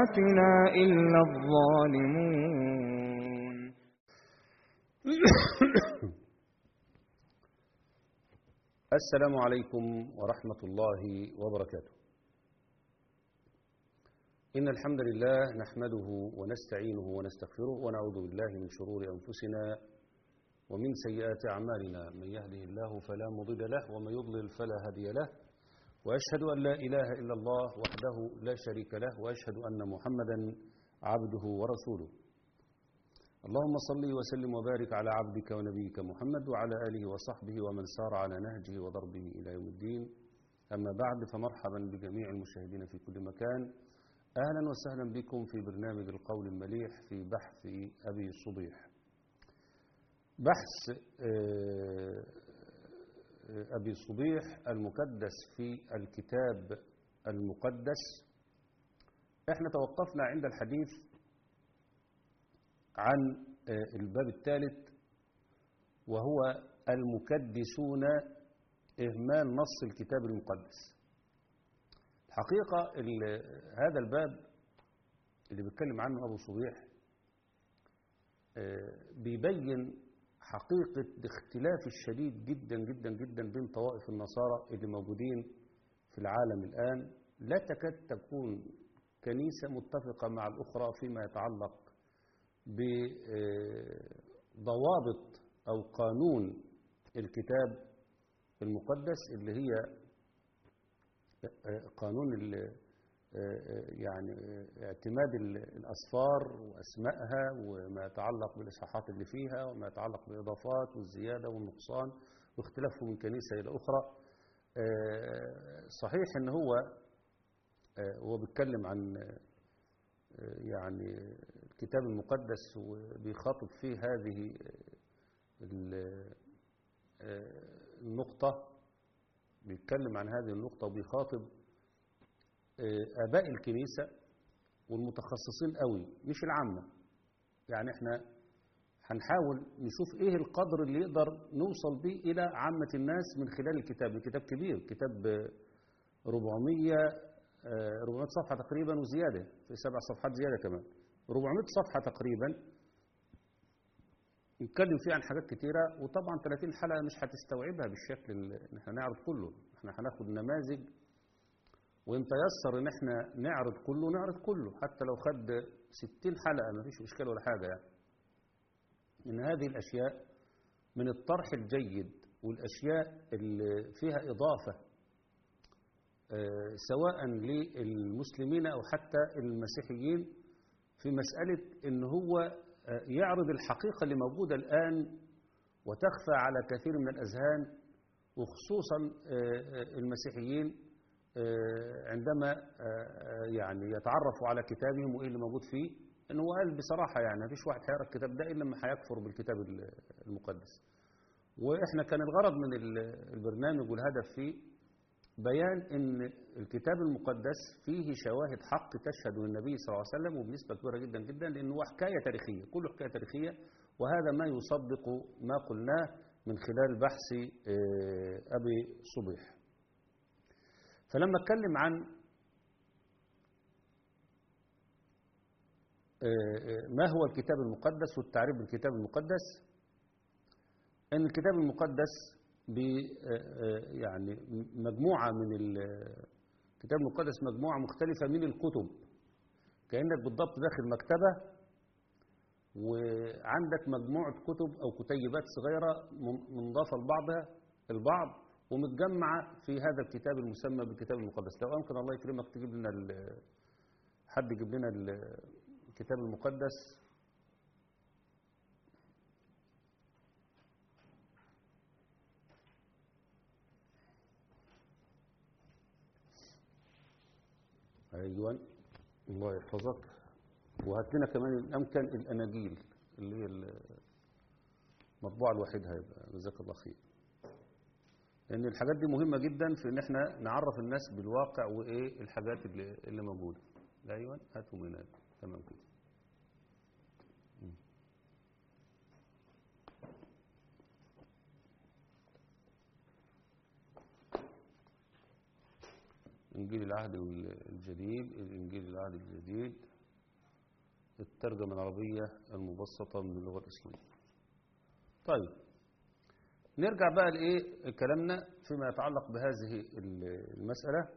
بآياتنا إلا الظالمون السلام عليكم ورحمة الله وبركاته إن الحمد لله نحمده ونستعينه ونستغفره ونعوذ بالله من شرور أنفسنا ومن سيئات أعمالنا من يهده الله فلا مضل له ومن يضلل فلا هادي له وأشهد أن لا إله إلا الله وحده لا شريك له وأشهد أن محمدا عبده ورسوله اللهم صل وسلم وبارك على عبدك ونبيك محمد وعلى آله وصحبه ومن سار على نهجه وضربه إلى يوم الدين أما بعد فمرحبا بجميع المشاهدين في كل مكان أهلا وسهلا بكم في برنامج القول المليح في بحث أبي صبيح بحث أبي صبيح المكدس في الكتاب المقدس احنا توقفنا عند الحديث عن الباب الثالث وهو المكدسون إهمال نص الكتاب المقدس الحقيقة هذا الباب اللي بيتكلم عنه أبو صبيح بيبين حقيقة الاختلاف الشديد جدا جدا جدا بين طوائف النصارى اللي موجودين في العالم الآن لا تكاد تكون كنيسة متفقة مع الأخرى فيما يتعلق بضوابط أو قانون الكتاب المقدس اللي هي قانون يعني اعتماد الأسفار وأسمائها وما يتعلق بالإصحاحات اللي فيها وما يتعلق بالإضافات والزيادة والنقصان واختلافه من كنيسة إلى أخرى صحيح أن هو هو بيتكلم عن يعني الكتاب المقدس وبيخاطب فيه هذه النقطة بيتكلم عن هذه النقطة وبيخاطب آباء الكنيسة والمتخصصين قوي مش العامة يعني احنا هنحاول نشوف ايه القدر اللي يقدر نوصل به الى عامة الناس من خلال الكتاب الكتاب كبير كتاب 400 400 صفحة تقريبا وزيادة في سبع صفحات زيادة كمان 400 صفحة تقريبا نتكلم فيه عن حاجات كتيرة وطبعا 30 حلقة مش هتستوعبها بالشكل اللي احنا نعرض كله احنا هناخد نماذج وان تيسر ان احنا نعرض كله نعرض كله حتى لو خد 60 حلقة ما فيش اشكال ولا حاجة يعني ان هذه الاشياء من الطرح الجيد والاشياء اللي فيها اضافة اه سواء للمسلمين او حتى المسيحيين في مسألة ان هو اه يعرض الحقيقة اللي موجودة الآن وتخفى على كثير من الأذهان وخصوصا اه المسيحيين عندما يعني يتعرفوا على كتابهم وايه اللي موجود فيه انه هو قال بصراحه يعني مفيش واحد هيقرا الكتاب ده الا لما هيكفر بالكتاب المقدس واحنا كان الغرض من البرنامج والهدف فيه بيان ان الكتاب المقدس فيه شواهد حق تشهد للنبي صلى الله عليه وسلم وبنسبه كبيره جدا جدا لانه هو حكايه تاريخيه كله حكايه تاريخيه وهذا ما يصدق ما قلناه من خلال بحث ابي صبيح فلما اتكلم عن ما هو الكتاب المقدس والتعريف بالكتاب المقدس ان الكتاب المقدس يعني مجموعة من الكتاب المقدس مجموعة مختلفة من الكتب كأنك بالضبط داخل مكتبة وعندك مجموعة كتب أو كتيبات صغيرة منضافة لبعضها البعض ومتجمعة في هذا الكتاب المسمى بالكتاب المقدس لو أمكن الله يكرمك تجيب لنا حد يجيب لنا الكتاب المقدس أيوة الله يحفظك وهات لنا كمان إن أمكن الأناجيل اللي هي المطبوعة الوحيدة هيبقى جزاك الله خير لأن الحاجات دي مهمة جدا في إن إحنا نعرف الناس بالواقع وإيه الحاجات اللي, اللي موجودة أيوة هاتوا من هنا تمام كده إنجيل العهد الجديد إنجيل العهد الجديد الترجمة العربية المبسطة من اللغة الإسلامية طيب نرجع بقى لإيه كلامنا فيما يتعلق بهذه المسألة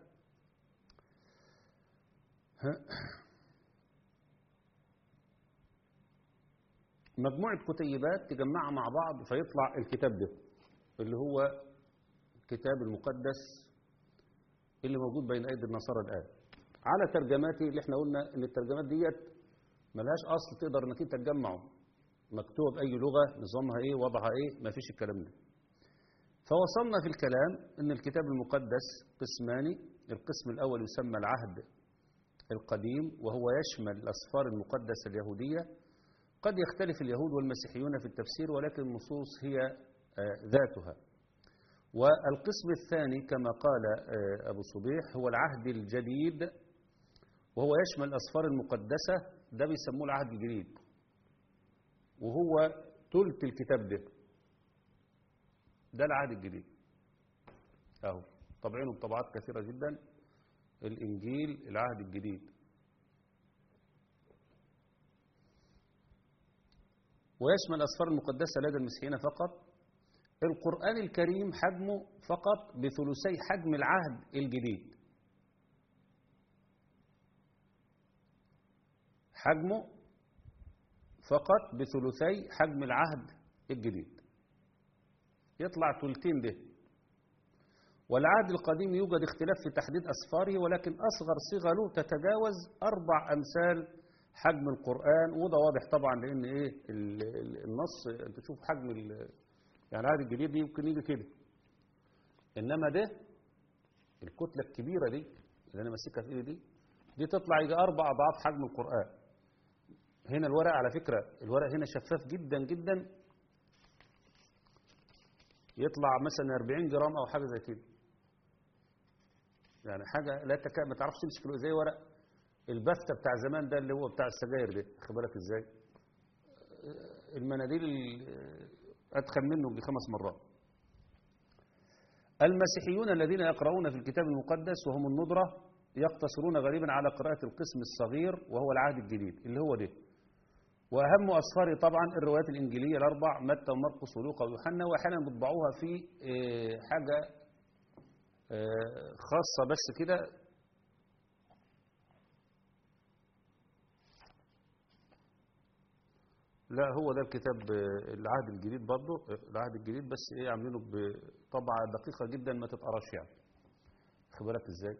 مجموعة كتيبات تجمعها مع بعض فيطلع الكتاب ده اللي هو الكتاب المقدس اللي موجود بين أيدي النصارى الآن على ترجماته اللي احنا قلنا ان الترجمات ديت ملهاش أصل تقدر انك انت تجمعه مكتوب بأي لغة نظامها ايه وضعها ايه ما فيش الكلام ده فوصلنا في الكلام ان الكتاب المقدس قسمان القسم الأول يسمى العهد القديم وهو يشمل الأسفار المقدسة اليهودية قد يختلف اليهود والمسيحيون في التفسير ولكن النصوص هي ذاتها والقسم الثاني كما قال أبو صبيح هو العهد الجديد وهو يشمل الأسفار المقدسة ده بيسموه العهد الجديد وهو ثلث الكتاب ده ده العهد الجديد اهو طبعينه بطبعات كثيرة جدا الإنجيل العهد الجديد ويشمل الأسفار المقدسة لدى المسيحيين فقط القرآن الكريم حجمه فقط بثلثي حجم العهد الجديد حجمه فقط بثلثي حجم العهد الجديد يطلع ثلثين ده والعهد القديم يوجد اختلاف في تحديد أسفاره ولكن أصغر صيغة له تتجاوز أربع أمثال حجم القرآن وده واضح طبعا لأن إيه النص أنت تشوف حجم يعني العهد الجديد دي يمكن يجي كده إنما ده الكتلة الكبيرة دي اللي أنا ماسكها في إيدي دي دي تطلع يجي أربع أضعاف حجم القرآن هنا الورق على فكرة الورق هنا شفاف جدا جدا يطلع مثلا 40 جرام أو حاجة زي كده يعني حاجة لا تكاد ما تعرفش تمسك زي ورق البفتة بتاع زمان ده اللي هو بتاع السجاير ده خد بالك ازاي المناديل أدخل منه بخمس مرات المسيحيون الذين يقرؤون في الكتاب المقدس وهم الندرة يقتصرون غالبا على قراءة القسم الصغير وهو العهد الجديد اللي هو ده وأهم أسفاره طبعا الروايات الإنجيلية الأربع متى ومرقس ولوقا ويوحنا وأحيانا بيطبعوها في حاجة خاصة بس كده لا هو ده الكتاب العهد الجديد برضه العهد الجديد بس ايه عاملينه بطبعة دقيقة جدا ما تتقراش يعني خد بالك ازاي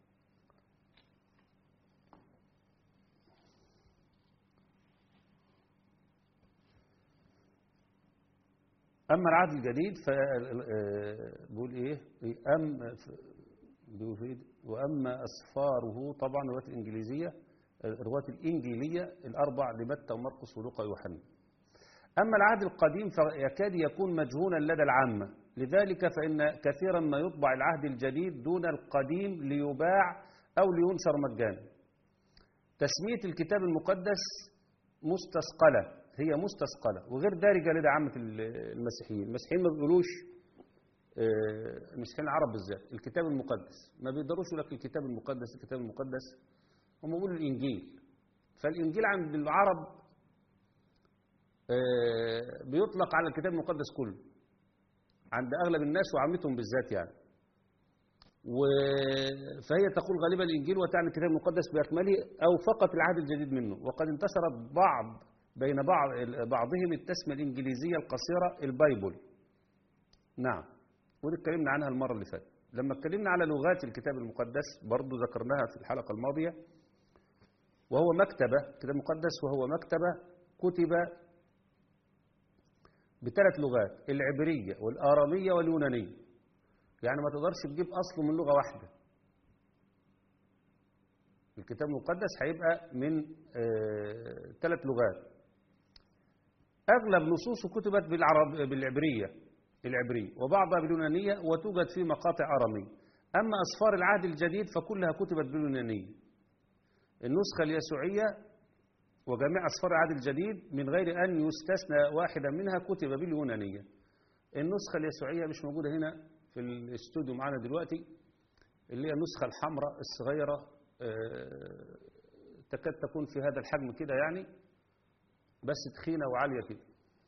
أما العهد الجديد فبيقول إيه أم بيفيد وأما أسفاره طبعا الروايات الإنجليزية الروايات الإنجيلية الأربع لمتى ومرقس ولوقا ويوحنا أما العهد القديم فيكاد يكون مجهولا لدى العامة لذلك فإن كثيرا ما يطبع العهد الجديد دون القديم ليباع أو لينشر مجانا تسمية الكتاب المقدس مستثقلة هي مستثقلة وغير دارجة لدى عامة المسيحيين المسيحيين ما بيقولوش المسيحيين العرب بالذات الكتاب المقدس ما بيقدروش يقول لك الكتاب المقدس الكتاب المقدس هم بيقولوا الإنجيل فالإنجيل عند العرب بيطلق على الكتاب المقدس كله عند أغلب الناس وعامتهم بالذات يعني و... فهي تقول غالبا الإنجيل وتعني الكتاب المقدس بأكمله أو فقط العهد الجديد منه وقد انتشرت بعض بين بعض بعضهم التسمية الإنجليزية القصيرة البايبل نعم ودي اتكلمنا عنها المرة اللي فاتت لما اتكلمنا على لغات الكتاب المقدس برضو ذكرناها في الحلقة الماضية وهو مكتبة الكتاب المقدس وهو مكتبة كتب بثلاث لغات العبرية والآرامية واليونانية يعني ما تقدرش تجيب أصله من لغة واحدة الكتاب المقدس هيبقى من ثلاث لغات أغلب نصوصه كتبت بالعرب بالعبرية العبرية وبعضها باليونانية وتوجد في مقاطع أرامية أما أسفار العهد الجديد فكلها كتبت باليونانية النسخة اليسوعية وجميع أسفار العهد الجديد من غير أن يستثنى واحدة منها كتب باليونانية النسخة اليسوعية مش موجودة هنا في الاستوديو معانا دلوقتي اللي هي النسخة الحمراء الصغيرة تكاد تكون في هذا الحجم كده يعني بس تخينة وعالية كده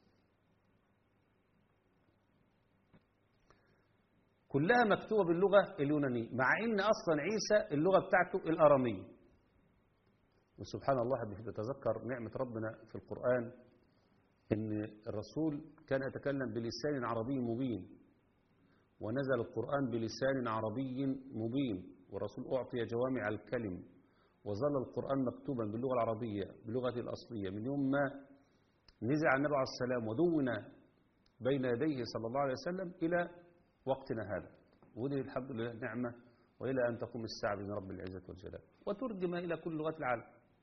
كلها مكتوبة باللغة اليونانية مع ان اصلا عيسى اللغة بتاعته الارامية وسبحان الله بيتذكر نعمة ربنا في القرآن ان الرسول كان يتكلم بلسان عربي مبين ونزل القرآن بلسان عربي مبين والرسول أعطي جوامع الكلم وظل القرآن مكتوبا باللغة العربية بلغته الأصلية من يوم ما نزع النبي عليه السلام ودون بين يديه صلى الله عليه وسلم إلى وقتنا هذا ودي الحمد لله نعمة وإلى أن تقوم الساعة بإذن رب العزة والجلال وترجم إلى كل لغات العالم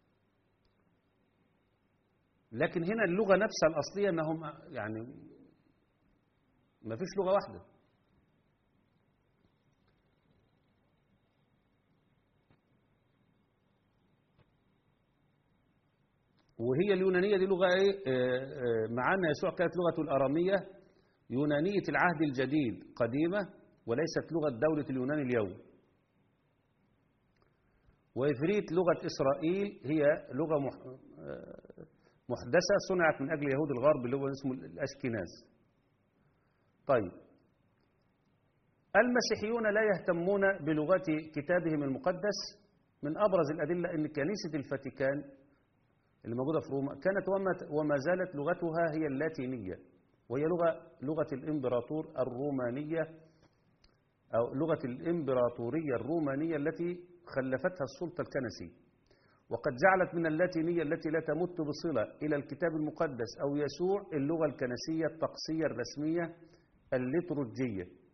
لكن هنا اللغة نفسها الأصلية ما هم يعني ما فيش لغة واحدة وهي اليونانية دي لغة ايه معانا يسوع كانت لغته الأرامية يونانية العهد الجديد قديمة وليست لغة دولة اليونان اليوم وإفريت لغة إسرائيل هي لغة محدثة صنعت من أجل يهود الغرب اللي هو اسمه الأشكناز طيب المسيحيون لا يهتمون بلغة كتابهم المقدس من أبرز الأدلة أن كنيسة الفاتيكان اللي موجودة في روما كانت وما زالت لغتها هي اللاتينية وهي لغة لغة الإمبراطور الرومانية أو لغة الإمبراطورية الرومانية التي خلفتها السلطة الكنسية وقد جعلت من اللاتينية التي لا تمت بصلة إلى الكتاب المقدس أو يسوع اللغة الكنسية الطقسية الرسمية الليتروجية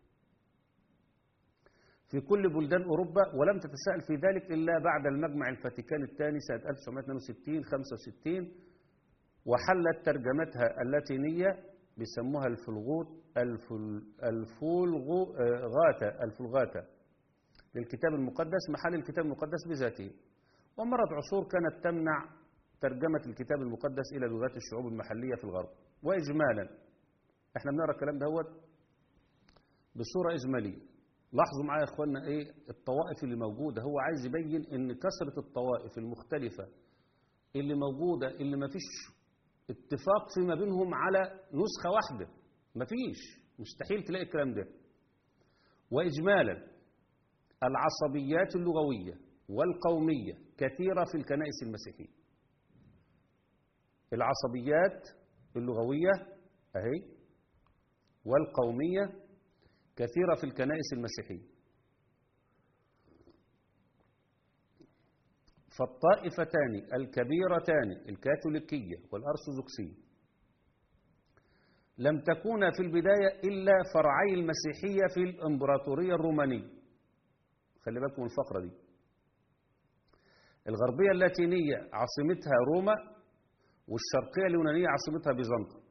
في كل بلدان أوروبا ولم تتساءل في ذلك إلا بعد المجمع الفاتيكان الثاني سنة 1962-65 وحلت ترجمتها اللاتينية بيسموها الفلغوت الفل الفولغاتا الفلغاتا للكتاب المقدس محل الكتاب المقدس بذاته ومرت عصور كانت تمنع ترجمة الكتاب المقدس إلى لغات الشعوب المحلية في الغرب وإجمالا احنا بنقرأ الكلام دهوت بصورة إجمالية لاحظوا معايا يا اخوانا ايه الطوائف اللي موجودة هو عايز يبين ان كثرة الطوائف المختلفة اللي موجودة اللي ما فيش اتفاق فيما بينهم على نسخة واحدة ما فيش مستحيل تلاقي الكلام ده وإجمالا العصبيات اللغوية والقومية كثيرة في الكنائس المسيحية العصبيات اللغوية أهي والقومية كثيرة في الكنائس المسيحية فالطائفتان الكبيرتان الكاثوليكية والأرثوذكسية لم تكونا في البداية إلا فرعي المسيحية في الإمبراطورية الرومانية خلي بالكم الفقرة دي الغربية اللاتينية عاصمتها روما والشرقية اليونانية عاصمتها بيزنطة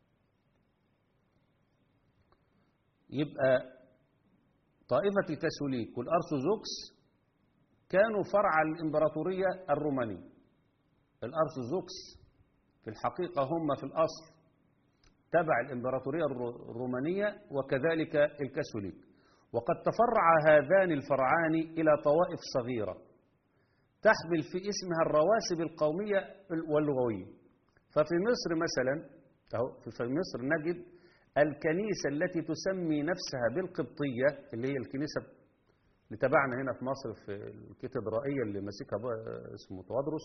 يبقى طائفة الكاثوليك والأرثوذكس كانوا فرع الإمبراطورية الرومانية الأرثوذكس في الحقيقة هم في الأصل تبع الإمبراطورية الرومانية وكذلك الكاثوليك وقد تفرع هذان الفرعان إلى طوائف صغيرة تحمل في اسمها الرواسب القومية واللغوية ففي مصر مثلا في مصر نجد الكنيسة التي تسمي نفسها بالقبطية اللي هي الكنيسة اللي تبعنا هنا في مصر في الكاتدرائية اللي ماسكها اسمه توادرس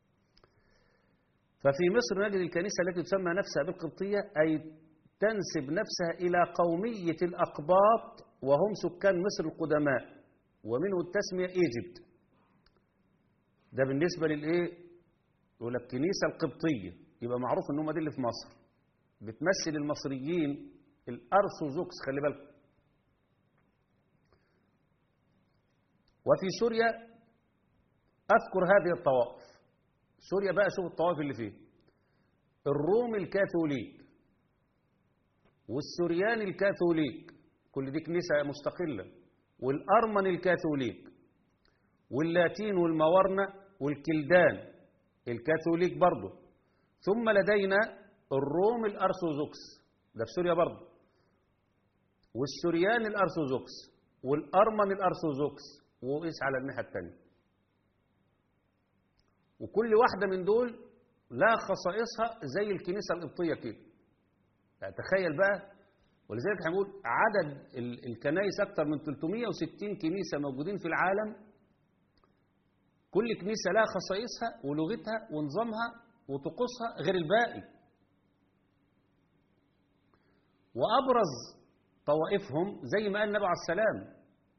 ففي مصر نجد الكنيسة التي تسمى نفسها بالقبطية أي تنسب نفسها إلى قومية الأقباط وهم سكان مصر القدماء ومنه التسمية إيجيبت ده بالنسبة للإيه يقول لك الكنيسة القبطية يبقى معروف إن هم دي اللي في مصر بتمثل المصريين الأرثوذكس خلي بالكم وفي سوريا أذكر هذه الطوائف سوريا بقى شوف الطوائف اللي فيه الروم الكاثوليك والسوريان الكاثوليك كل دي كنيسة مستقلة والأرمن الكاثوليك واللاتين والمورنة والكلدان الكاثوليك برضه ثم لدينا الروم الأرثوذكس ده في سوريا برضه والسوريان الأرثوذكس والأرمن الأرثوذكس وقيس على الناحية الثانية وكل واحدة من دول لها خصائصها زي الكنيسة القبطية كده يعني تخيل بقى ولذلك هنقول عدد ال- الكنائس أكثر من 360 كنيسة موجودين في العالم كل كنيسة لها خصائصها ولغتها ونظامها وطقوسها غير الباقي وأبرز طوائفهم زي ما قال النبي عليه السلام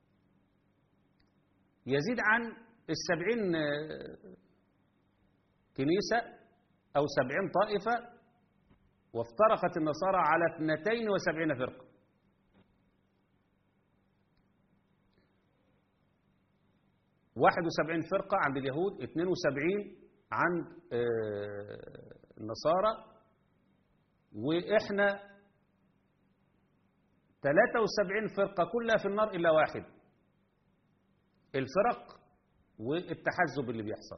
يزيد عن السبعين آه، كنيسة أو سبعين طائفة وافترقت النصارى على اثنتين وسبعين فرقة واحد وسبعين فرقة عند اليهود اثنين وسبعين عند آه، النصارى وإحنا 73 فرقة كلها في النار إلا واحد الفرق والتحزب اللي بيحصل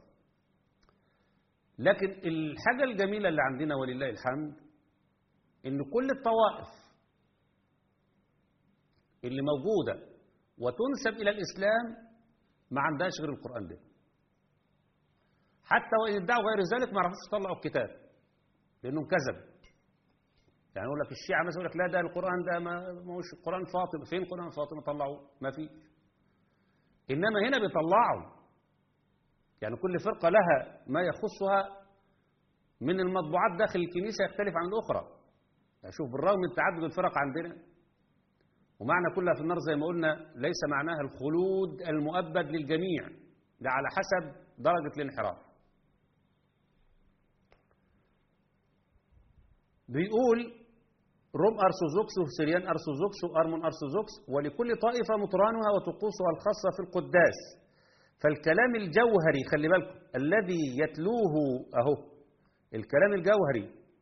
لكن الحاجة الجميلة اللي عندنا ولله الحمد إن كل الطوائف اللي موجودة وتنسب إلى الإسلام ما عندهاش غير القرآن ده حتى وإن ادعوا غير ذلك ما عرفوش يطلعوا الكتاب لأنهم كذبوا يعني يقول لك الشيعة مثلا يقول لك لا ده القرآن ده ما ما هوش القرآن فاطمة فين قرآن فاطمة طلعوا ما فيش إنما هنا بيطلعوا يعني كل فرقة لها ما يخصها من المطبوعات داخل الكنيسة يختلف عن الأخرى يعني شوف بالرغم من تعدد الفرق عندنا ومعنى كلها في النار زي ما قلنا ليس معناها الخلود المؤبد للجميع ده على حسب درجة الانحراف بيقول روم أرثوذكس وسريان أرثوذكس وأرمون أرثوذكس ولكل طائفة مطرانها وطقوسها الخاصة في القداس فالكلام الجوهري خلي بالكم الذي يتلوه أهو الكلام الجوهري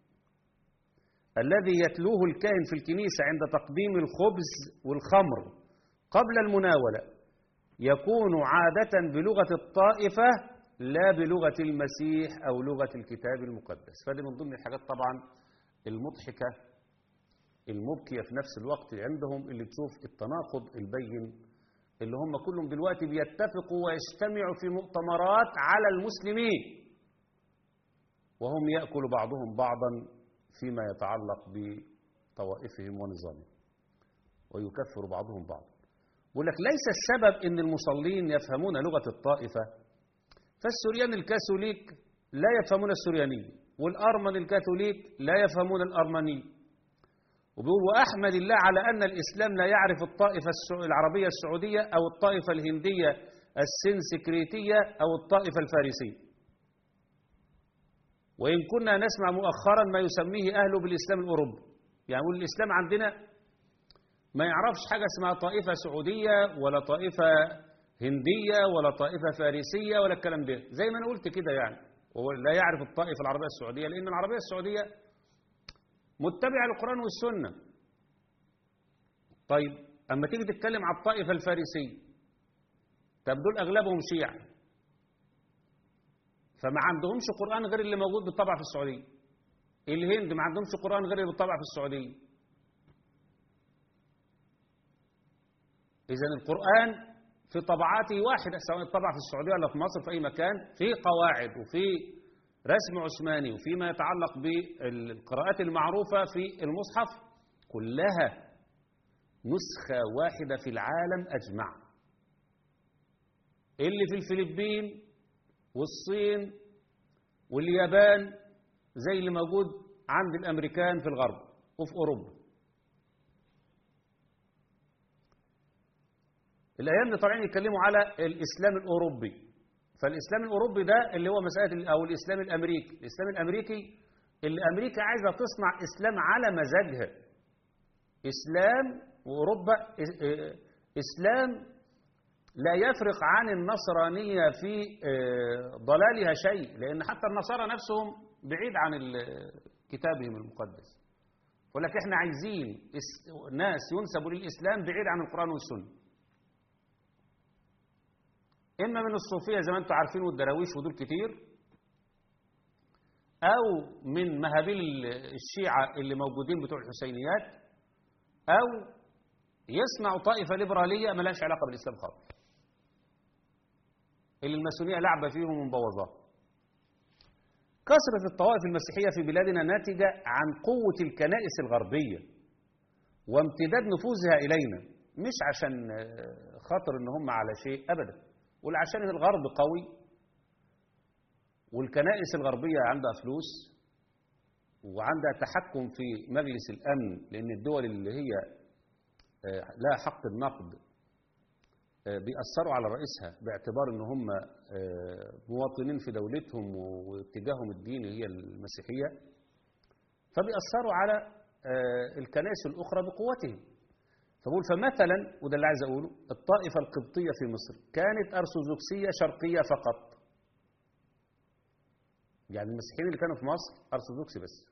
الذي يتلوه الكاهن في الكنيسة عند تقديم الخبز والخمر قبل المناولة يكون عادة بلغة الطائفة لا بلغة المسيح أو لغة الكتاب المقدس فهذه من ضمن الحاجات طبعا المضحكة المبكية في نفس الوقت عندهم اللي تشوف التناقض البين اللي هم كلهم دلوقتي بيتفقوا ويجتمعوا في مؤتمرات على المسلمين وهم يأكل بعضهم بعضا فيما يتعلق بطوائفهم ونظامهم ويكفر بعضهم بعضا يقول لك ليس السبب ان المصلين يفهمون لغة الطائفة فالسوريان الكاثوليك لا يفهمون السوريانية والأرمن الكاثوليك لا يفهمون الأرمنية وبيقول وأحمد الله على أن الإسلام لا يعرف الطائفة السع- العربية السعودية أو الطائفة الهندية السنسكريتية أو الطائفة الفارسية وإن كنا نسمع مؤخرا ما يسميه أهله بالإسلام الأوروبي يعني يقول الإسلام عندنا ما يعرفش حاجة اسمها طائفة سعودية ولا طائفة هندية ولا طائفة فارسية ولا الكلام ده زي ما أنا قلت كده يعني وهو لا يعرف الطائفة العربية السعودية لأن العربية السعودية متبعة للقرآن والسنة طيب أما تيجي تتكلم على الطائفة الفارسية طب دول أغلبهم شيعة فما عندهمش قرآن غير اللي موجود بالطبع في السعودية الهند ما عندهمش قرآن غير اللي بالطبع في السعودية إذا القرآن في طبعاته واحدة سواء الطبع في السعودية ولا في مصر في أي مكان في قواعد وفي رسم عثماني وفيما يتعلق بالقراءات المعروفة في المصحف كلها نسخة واحدة في العالم أجمع اللي في الفلبين والصين واليابان زي اللي موجود عند الأمريكان في الغرب وفي أوروبا الأيام دي طالعين يتكلموا على الإسلام الأوروبي فالإسلام الأوروبي ده اللي هو مسألة أو الإسلام الأمريكي الإسلام الأمريكي اللي أمريكا عايزة تصنع إسلام على مزاجها إسلام وأوروبا إسلام لا يفرق عن النصرانية في ضلالها شيء لأن حتى النصارى نفسهم بعيد عن كتابهم المقدس يقول لك احنا عايزين ناس ينسبوا للإسلام بعيد عن القرآن والسنة إما من الصوفية زي ما أنتم عارفين والدراويش ودول كتير أو من مهابيل الشيعة اللي موجودين بتوع الحسينيات أو يصنعوا طائفة ليبرالية ملهاش علاقة بالإسلام خالص اللي الماسونية لعبة فيهم ومبوظاه كثرة الطوائف المسيحية في بلادنا ناتجة عن قوة الكنائس الغربية وامتداد نفوذها إلينا مش عشان آه، خاطر ان هم على شيء أبدا ولا عشان الغرب قوي والكنائس الغربية عندها فلوس وعندها تحكم في مجلس الأمن لأن الدول اللي هي آه، لها حق النقد آه، بيأثروا على رئيسها باعتبار ان هم آه، مواطنين في دولتهم واتجاههم الديني هي المسيحية فبيأثروا على آه، الكنائس الأخرى بقوتهم فبقول فمثلا وده اللي عايز أقوله الطائفة القبطية في مصر كانت أرثوذكسية شرقية فقط يعني المسيحيين اللي كانوا في مصر أرثوذكسي بس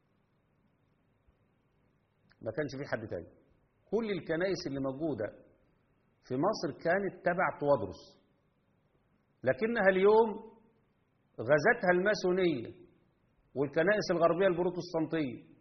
ما كانش في حد تاني كل الكنائس اللي موجودة في مصر كانت تبع توادرس لكنها اليوم غزتها الماسونية والكنائس الغربية البروتستانتية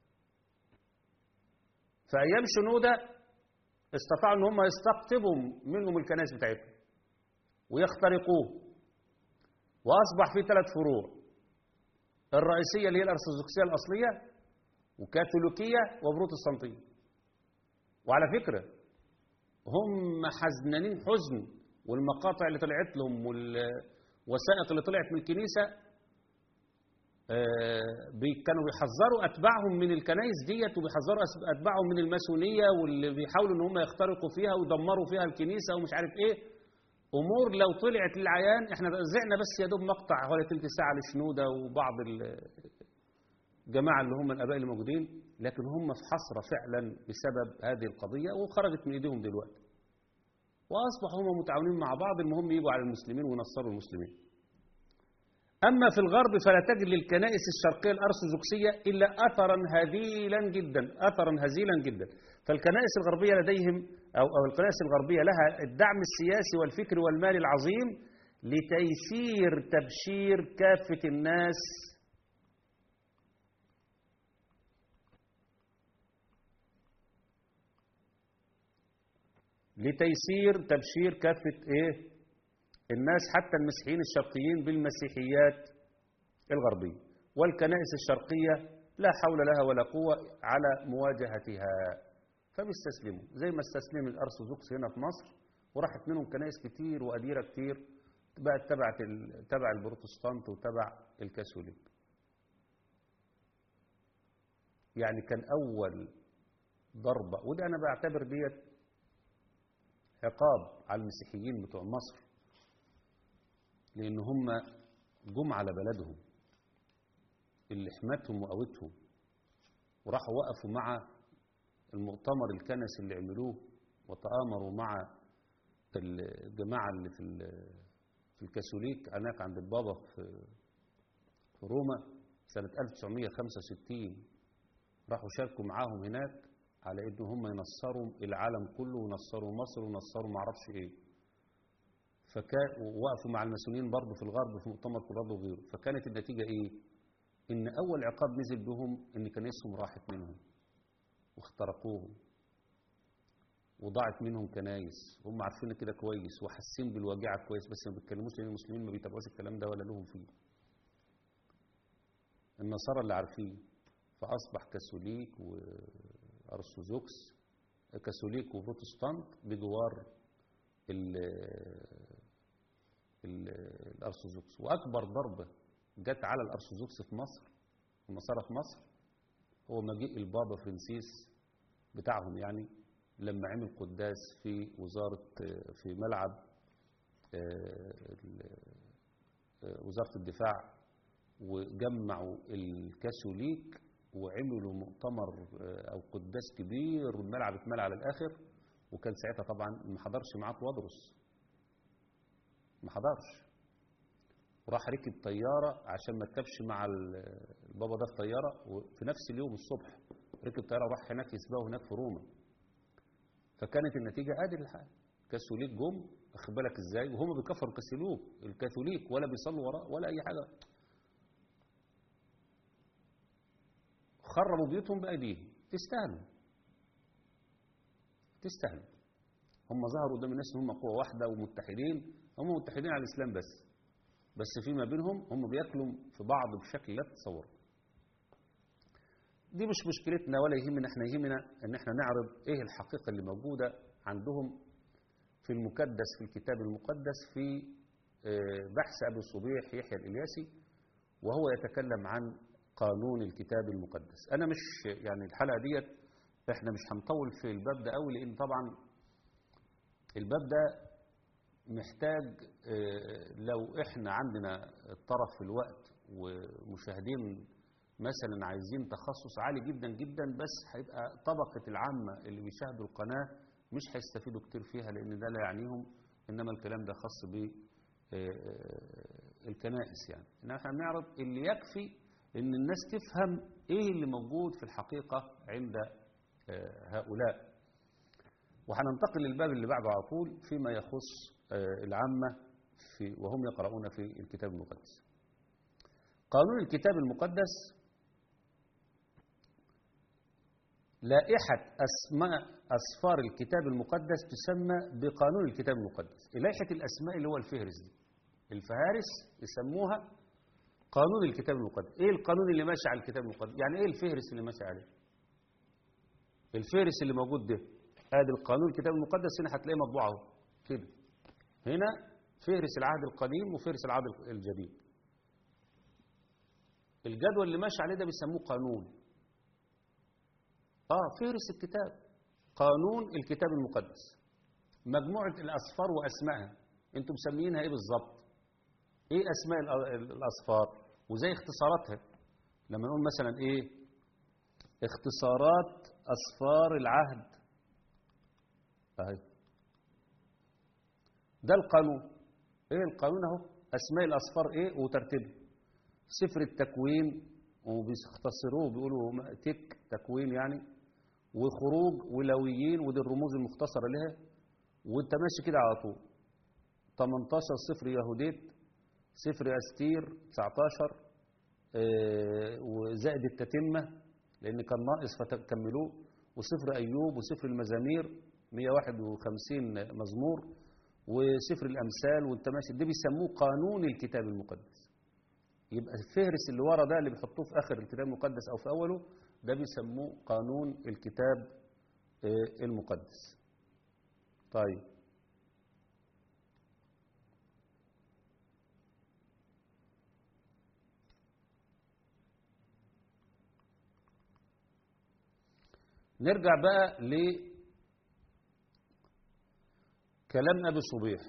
في أيام شنودة استطاعوا أن هم يستقطبوا منهم الكنائس بتاعتهم ويخترقوه وأصبح في ثلاث فروع الرئيسية اللي هي الأرثوذكسية الأصلية وكاثوليكية وبروتستانتية وعلى فكرة هم حزنانين حزن والمقاطع اللي طلعت لهم والوثائق اللي طلعت من الكنيسة آه، بي- كانوا بيحذروا أتباعهم من الكنائس ديت وبيحذروا أس- أتباعهم من الماسونية واللي بيحاولوا إن هم يخترقوا فيها ويدمروا فيها الكنيسة ومش عارف إيه أمور لو طلعت للعيان إحنا زعنا بس يا دوب مقطع حوالي تلت ساعة لشنودة وبعض ال- الجماعة اللي هم الآباء اللي موجودين لكن هم في حسرة فعلا بسبب هذه القضية وخرجت من إيديهم دلوقتي وأصبحوا هم متعاونين مع بعض المهم يجوا على المسلمين وينصروا المسلمين أما في الغرب فلا تجد للكنائس الشرقية الأرثوذكسية إلا أثرا هزيلا جدا أثرا هزيلا جدا فالكنائس الغربية لديهم أو, أو الكنائس الغربية لها الدعم السياسي والفكري والمالي العظيم لتيسير تبشير كافة الناس لتيسير تبشير كافة إيه الناس حتى المسيحيين الشرقيين بالمسيحيات الغربية والكنائس الشرقية لا حول لها ولا قوة على مواجهتها فبيستسلموا زي ما استسلم الأرثوذكس هنا في مصر وراحت منهم كنائس كتير وأديرة كتير بقت تبع ال- تبع البروتستانت وتبع الكاثوليك يعني كان أول ضربة وده أنا بعتبر ديت عقاب على المسيحيين بتوع مصر لأن هم جم على بلدهم اللي حمتهم وقوتهم وراحوا وقفوا مع المؤتمر الكنسي اللي عملوه وتآمروا مع الجماعة اللي في ال- في الكاثوليك هناك عند البابا في في روما سنة 1965 راحوا شاركوا معاهم هناك على ان هم ينصروا العالم كله ونصروا مصر ونصروا معرفش ايه فكان ووقفوا مع الماسونيين برضه في الغرب في مؤتمر كولرادو وغيره فكانت النتيجة ايه ان اول عقاب نزل بهم ان كنائسهم راحت منهم واخترقوهم وضاعت منهم كنايس هم عارفين كده كويس وحاسين بالوجيعة كويس بس ما بيتكلموش لان المسلمين ما بيتابعوش الكلام ده ولا لهم فيه النصارى اللي عارفين فأصبح كاثوليك وأرثوذكس كاثوليك وبروتستانت بجوار ال ال الأرثوذكس وأكبر ضربة جت على الأرثوذكس في مصر النصارى في مصر هو مجيء البابا فرانسيس بتاعهم يعني لما عمل قداس في وزارة في ملعب آه، ال- آه، وزارة الدفاع وجمعوا الكاثوليك وعملوا مؤتمر آه، او قداس كبير والملعب اتملى على الاخر وكان ساعتها طبعا ما حضرش معاه توادرس ما حضرش وراح ركب طيارة عشان ما تكبش مع ال- البابا ده في طيارة وفي نفس اليوم الصبح ركب طيارة وراح هناك يسبقه هناك في روما فكانت النتيجة ادي الحال كاثوليك جم واخد بالك ازاي وهم بيكفروا الكاثوليك الكاثوليك ولا بيصلوا وراه ولا اي حاجة خربوا بيوتهم بأيديهم تستاهلوا تستاهلوا هم ظهروا قدام الناس ان هم قوة واحدة ومتحدين هم متحدين على الإسلام بس بس فيما بينهم هم بياكلوا في بعض بشكل لا تتصور دي مش مشكلتنا ولا يهمنا احنا يهمنا ان احنا نعرض ايه الحقيقة اللي موجودة عندهم في المكدس في الكتاب المقدس في بحث أبي الصبيح يحيى الإلياسي وهو يتكلم عن قانون الكتاب المقدس أنا مش يعني الحلقة ديت احنا مش هنطول في الباب ده قوي لأن طبعا الباب ده محتاج لو احنا عندنا الطرف في الوقت ومشاهدين مثلا عايزين تخصص عالي جدا جدا بس هيبقى طبقة العامة اللي بيشاهدوا القناة مش هيستفيدوا كتير فيها لأن ده لا يعنيهم إنما الكلام ده خاص بالكنائس يعني إنما احنا بنعرض اللي يكفي إن الناس تفهم إيه اللي موجود في الحقيقة عند هؤلاء وهننتقل للباب اللي بعده على طول فيما يخص العامة في وهم يقرؤون في الكتاب المقدس قانون الكتاب المقدس لائحة أسماء أسفار الكتاب المقدس تسمى بقانون الكتاب المقدس لائحة الأسماء اللي هو الفهرس دي الفهارس يسموها قانون الكتاب المقدس إيه القانون اللي ماشي على الكتاب المقدس يعني إيه الفهرس اللي ماشي عليه الفهرس اللي موجود ده ادي القانون الكتاب المقدس هنا هتلاقيه مطبوع اهو كده هنا فهرس العهد القديم وفهرس العهد الجديد الجدول اللي ماشي عليه ده بيسموه قانون اه فهرس الكتاب قانون الكتاب المقدس مجموعة الأصفار وأسمائها انتم مسميينها ايه بالظبط ايه أسماء الأصفار وزي اختصاراتها لما نقول مثلا ايه اختصارات أصفار العهد اهي ده القانون ايه القانون اهو اسماء الاصفار ايه وترتيبها سفر التكوين وبيختصروه بيقولوا تك تكوين يعني وخروج ولويين ودي الرموز المختصرة لها وانت ماشي كده على طول 18 سفر يهوديت سفر استير 19 اه وزائد التتمة لان كان ناقص فتكملوه وسفر ايوب وسفر المزامير 151 مزمور وسفر الامثال وانت ماشي ده بيسموه قانون الكتاب المقدس يبقى الفهرس اللي ورا ده اللي بيحطوه في اخر الكتاب المقدس او في اوله ده بيسموه قانون الكتاب المقدس طيب نرجع بقى ل كلام أبي صبيح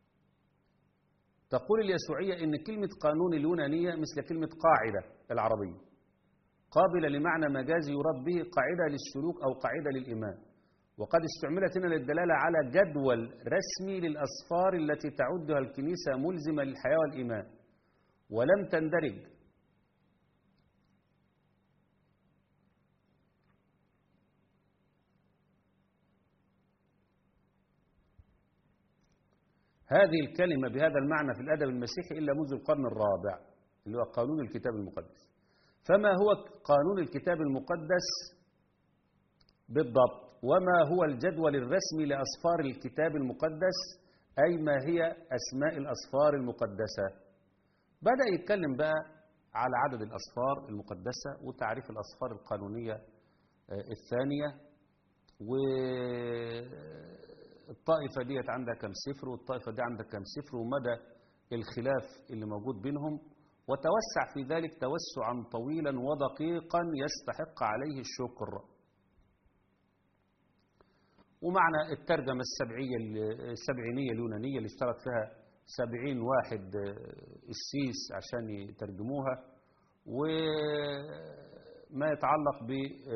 تقول اليسوعية إن كلمة قانون اليونانية مثل كلمة قاعدة العربية قابلة لمعنى مجازي يراد به قاعدة للسلوك أو قاعدة للإيمان وقد استعملت هنا للدلالة على جدول رسمي للأصفار التي تعدها الكنيسة ملزمة للحياة والإيمان ولم تندرج هذه الكلمة بهذا المعنى في الأدب المسيحي إلا منذ القرن الرابع اللي هو قانون الكتاب المقدس فما هو قانون الكتاب المقدس بالضبط وما هو الجدول الرسمي لأصفار الكتاب المقدس أي ما هي أسماء الأصفار المقدسة بدأ يتكلم بقى على عدد الأصفار المقدسة وتعريف الأصفار القانونية الثانية و الطائفة ديت عندها كم سفر والطائفة دي عندها كم سفر ومدى الخلاف اللي موجود بينهم وتوسع في ذلك توسعا طويلا ودقيقا يستحق عليه الشكر ومعنى الترجمة السبعية السبعينية اليونانية اللي اشترك فيها سبعين واحد السيس عشان يترجموها وما يتعلق ب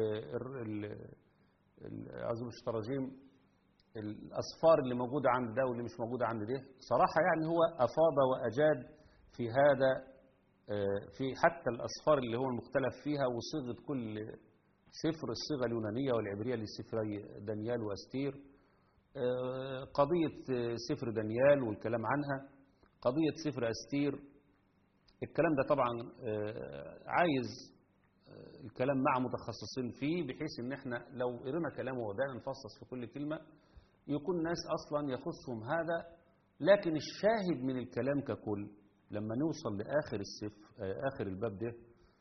أعوذ التراجيم الأصفار اللي موجودة عند ده واللي مش موجودة عند ده صراحة يعني هو أفاض وأجاد في هذا في حتى الأصفار اللي هو المختلف فيها وصيغة كل سفر الصيغة اليونانية والعبرية لسفري دانيال وأستير قضية سفر دانيال والكلام عنها قضية سفر أستير الكلام ده طبعا عايز الكلام مع متخصصين فيه بحيث ان احنا لو قرينا كلامه وبدأنا نفصص في كل كلمة يكون ناس أصلا يخصهم هذا لكن الشاهد من الكلام ككل لما نوصل لآخر السفر آه، آخر الباب ده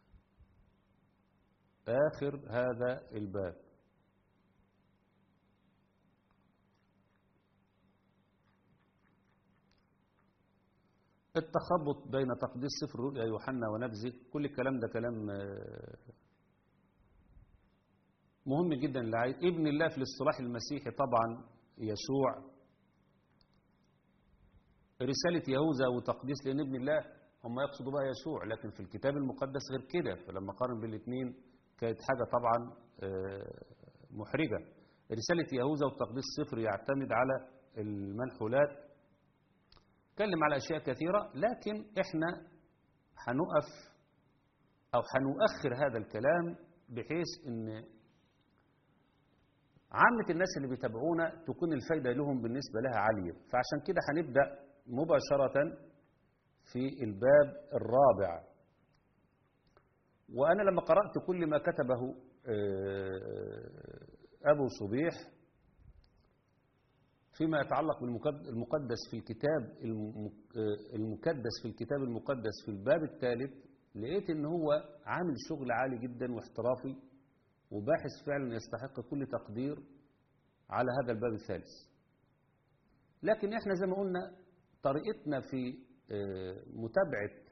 آخر هذا الباب التخبط بين تقديس سفر رؤيا يوحنا ونبذه كل الكلام ده كلام آه، مهم جدا للعيد ابن الله في الاصطلاح المسيحي طبعا يسوع رسالة يهوذا وتقديس لأن ابن الله هم يقصدوا بقى يسوع لكن في الكتاب المقدس غير كده فلما قارن بين الاثنين كانت حاجة طبعا آه، محرجة رسالة يهوذا وتقديس صفر يعتمد على المنحولات اتكلم على أشياء كثيرة لكن احنا هنقف أو هنؤخر هذا الكلام بحيث ان عامة الناس اللي بيتابعونا تكون الفايدة لهم بالنسبة لها عالية فعشان كده هنبدأ مباشرة في الباب الرابع وأنا لما قرأت كل ما كتبه آه، أبو صبيح فيما يتعلق بالمقدس في الكتاب الم- آه، المكدس في الكتاب المقدس في الباب الثالث لقيت ان هو عامل شغل عالي جدا واحترافي وباحث فعلا يستحق كل تقدير على هذا الباب الثالث لكن احنا زي ما قلنا طريقتنا في آه، متابعة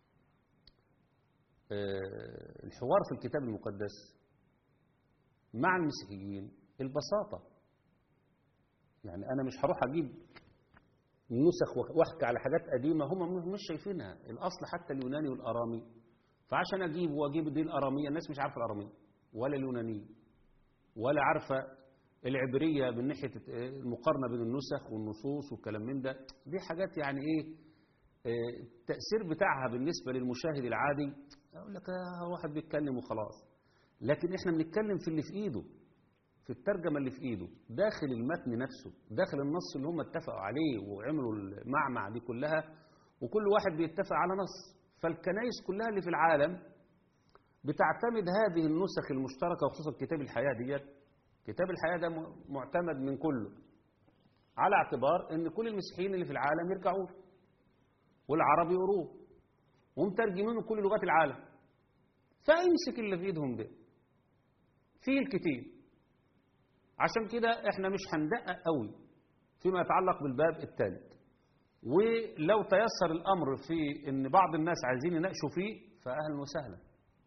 آه، الحوار في الكتاب المقدس مع المسيحيين البساطة يعني أنا مش هروح أجيب نسخ واحكي على حاجات قديمة هم مش شايفينها الأصل حتى اليوناني والأرامي فعشان أجيب وأجيب دي الأرامية الناس مش عارفة الأرامية ولا اليونانية ولا عارفة العبرية من ناحية المقارنة بين النسخ والنصوص والكلام من ده دي حاجات يعني إيه آه، التأثير بتاعها بالنسبة للمشاهد العادي أقول لك آه واحد بيتكلم وخلاص لكن إحنا بنتكلم في اللي في إيده في الترجمة اللي في إيده داخل المتن نفسه داخل النص اللي هم اتفقوا عليه وعملوا المعمع دي كلها وكل واحد بيتفق على نص فالكنائس كلها اللي في العالم بتعتمد هذه النسخ المشتركة وخصوصا كتاب الحياة ديت كتاب الحياة ده م- معتمد من كله على اعتبار ان كل المسيحيين اللي في العالم يرجعوا له والعرب يقروه ومترجمينه كل لغات العالم فامسك اللي في ايدهم ده فيه الكتير عشان كده احنا مش هندقق قوي فيما يتعلق بالباب الثالث ولو تيسر الامر في ان بعض الناس عايزين يناقشوا فيه فاهلا وسهلا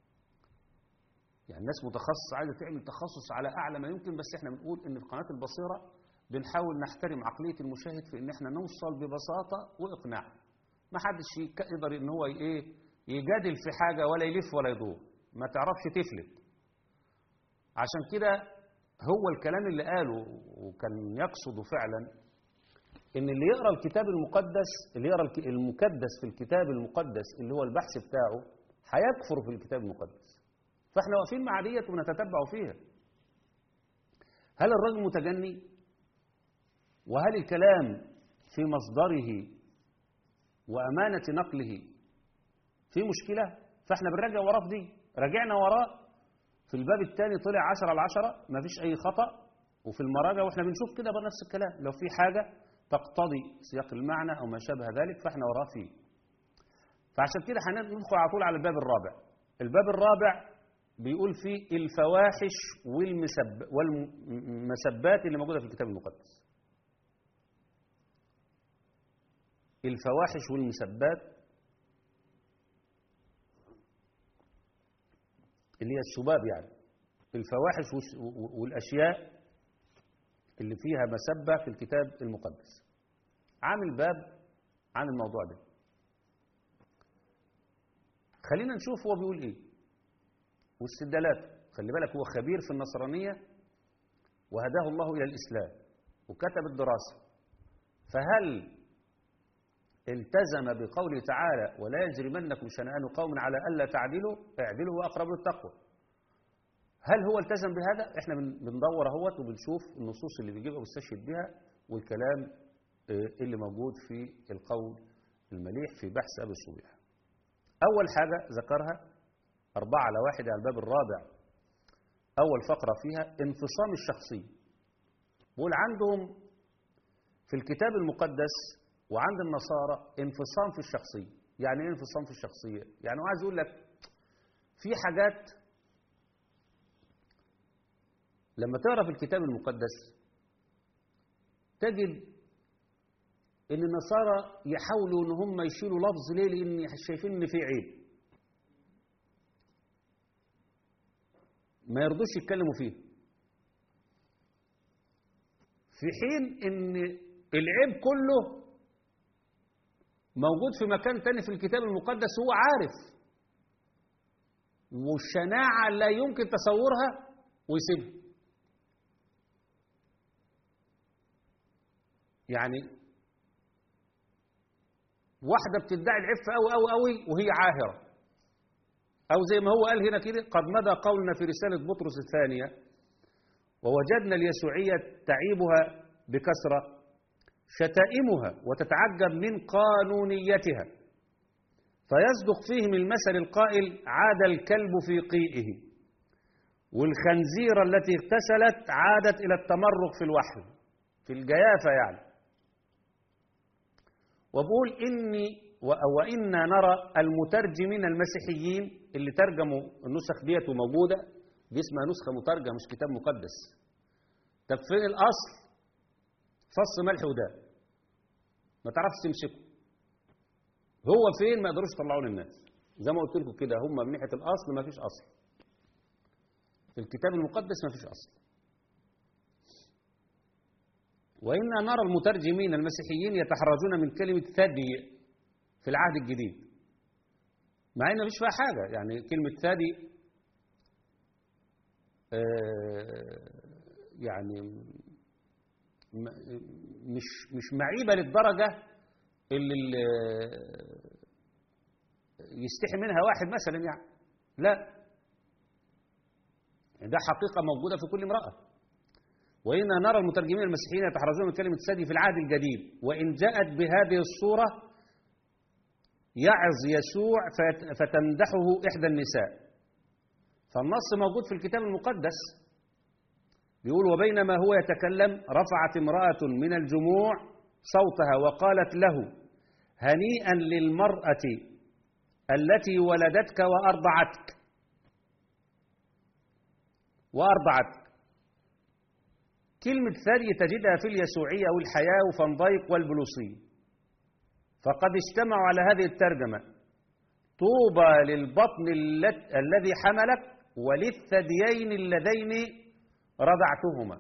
يعني الناس متخصص عايزه تعمل تخصص على اعلى ما يمكن بس احنا بنقول ان في قناه البصيره بنحاول نحترم عقليه المشاهد في ان احنا نوصل ببساطه واقناع ما حدش يك- يقدر ان هو ايه يجادل في حاجه ولا يلف ولا يدور ما تعرفش تفلت عشان كده هو الكلام اللي قاله وكان يقصد فعلا ان اللي يقرا الكتاب المقدس اللي يقرا الك- المكدس في الكتاب المقدس اللي هو البحث بتاعه هيكفر في الكتاب المقدس فاحنا واقفين مع ديت ونتتبع فيها هل الرجل متجني وهل الكلام في مصدره وأمانة نقله في مشكلة فاحنا بنراجع وراه في دي راجعنا وراه في الباب الثاني طلع 10 على 10 ما فيش أي خطأ وفي المراجع واحنا بنشوف كده بقى نفس الكلام لو في حاجة تقتضي سياق المعنى أو ما شابه ذلك فاحنا وراه فيه فعشان كده هندخل على طول على الباب الرابع الباب الرابع بيقول فيه الفواحش والمسب والمسبات اللي موجودة في الكتاب المقدس الفواحش والمسبات اللي هي السباب يعني الفواحش والس- والأشياء اللي فيها مسبة في الكتاب المقدس عامل باب عن الموضوع ده خلينا نشوف هو بيقول ايه واستدلالاته خلي بالك هو خبير في النصرانية وهداه الله إلى الإسلام وكتب الدراسة فهل التزم بقوله تعالى ولا يجرمنكم شنآن قوم على ألا تعدلوا اعدلوا وأقرب للتقوى هل هو التزم بهذا احنا بن- بندور اهوت وبنشوف النصوص اللي بيجيبها ويستشهد بها والكلام آه، اللي موجود في القول المليح في بحث أبي الصبيح أول حاجة ذكرها أربعة على واحد على الباب الرابع أول فقرة فيها انفصام الشخصية بقول عندهم في الكتاب المقدس وعند النصارى انفصام في الشخصية يعني ايه انفصام في الشخصية يعني هو عايز يقول لك في حاجات لما تقرا في الكتاب المقدس تجد ان النصارى يحاولوا ان هم يشيلوا لفظ ليه لان شايفين ان في عيب ما يرضوش يتكلموا فيه في حين ان العيب كله موجود في مكان تاني في الكتاب المقدس هو عارف والشناعة لا يمكن تصورها ويسيبها يعني واحدة بتدعي العفة أوي أوي أوي وهي عاهرة أو زي ما هو قال هنا كده قد مدى قولنا في رسالة بطرس الثانية ووجدنا اليسوعية تعيبها بكثرة شتائمها وتتعجب من قانونيتها فيصدق فيهم المثل القائل عاد الكلب في قيئه والخنزيرة التي اغتسلت عادت إلى التمرق في الوحل في الجيافة يعني وبقول إني وإنا نرى المترجمين المسيحيين اللي ترجموا النسخ ديت وموجودة دي اسمها نسخة مترجمة مش كتاب مقدس طب فين الأصل فص ملح وداب ما تعرفش تمسكه هو فين ما يقدروش يطلعوه للناس زي ما قلت لكم كده هم من ناحيه الاصل ما فيش اصل في الكتاب المقدس ما فيش اصل وإنا نرى المترجمين المسيحيين يتحرجون من كلمة ثدي في العهد الجديد مع إن مش فيها حاجة يعني كلمة ثدي يعني مش مش معيبة للدرجة اللي يستحي منها واحد مثلا يعني لا ده حقيقة موجودة في كل امرأة وإنا نرى المترجمين المسيحيين يتحرزون من كلمة ثدي في العهد الجديد وإن جاءت بهذه الصورة يعظ يسوع فتمدحه إحدى النساء فالنص موجود في الكتاب المقدس بيقول وبينما هو يتكلم رفعت امرأة من الجموع صوتها وقالت له هنيئا للمرأة التي ولدتك وأرضعتك وأرضعتك كلمة ثري تجدها في اليسوعية والحياة وفان دايك والبلوصية فقد اجتمعوا على هذه الترجمة طوبى للبطن الذي حملك وللثديين اللذين رضعتهما